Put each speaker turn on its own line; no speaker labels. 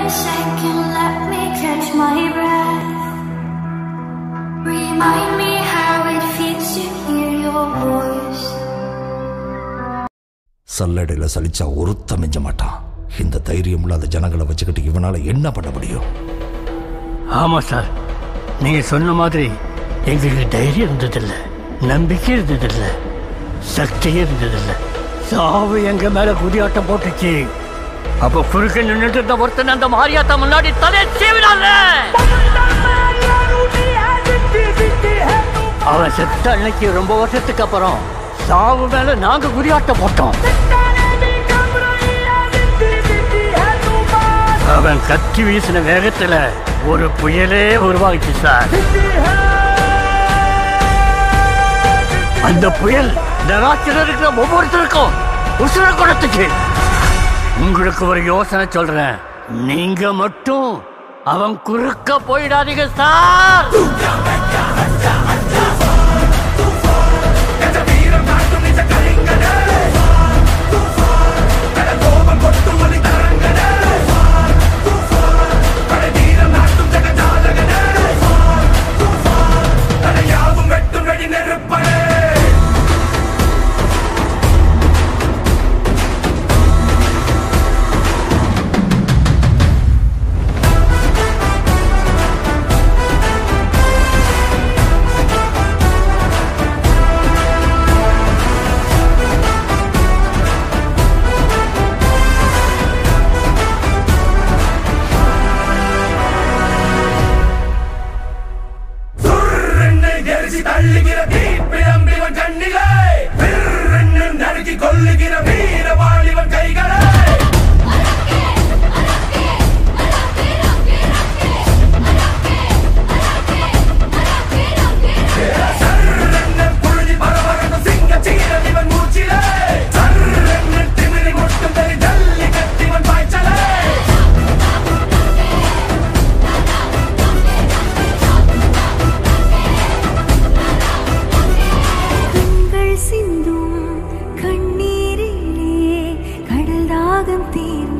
second, let me catch my breath. Remind me how it feels to hear your voice.
சல்லடையில் சலிச்சா ஒருத்த மிஞ்ச மாட்டான் இந்த தைரியம் இல்லாத ஜனங்களை வச்சுக்கிட்டு இவனால என்ன பண்ண முடியும்
ஆமாம் சார் நீங்கள் சொன்ன மாதிரி எங்களுக்கு தைரியம் இருந்ததில்லை நம்பிக்கை இருந்ததில்லை சக்தியே இருந்ததில்லை சாவு எங்க மேல குதியாட்டம் போட்டுச்சு அப்ப குறுக்க நின்றுட்டு இருந்த ஒருத்தன் அந்த மாரியாத்தா முன்னாடி தலை சீவினால அவன் செத்த அன்னைக்கு ரொம்ப வருஷத்துக்கு அப்புறம் சாவு மேல நாங்க குதியாட்டம் போட்டோம் அவன் கத்தி வீசின வேகத்துல ஒரு புயலே உருவாகிச்சு சார் அந்த புயல் இந்த ராத்திரில இருக்கிற ஒவ்வொருத்தருக்கும் உசுர குடத்துக்கு உங்களுக்கு ஒரு யோசனை சொல்றேன் நீங்க மட்டும் அவன் குறுக்க போயிடாதீங்க சார்
சுர்ரென்னு எரிசி தள்ளுகிற தீப்பிழம்பிவன் கண்ணிலே பிறன்னு நறுக்கி கொல்லுகிற வீரவாளிவன் கைகளே சர்ரென்னு புழுதி பரபரக்கும் சிங்கச் சீரனிவன் மூச்சிலே சர்ரென்னு திமிரி முட்டும் தெரி ஜல்லி கட்டிவன் பாய்ச்சலே
கண்கள் சிந்தும் கண்ணீரிலே கடல் தாகம் தீர்ந்த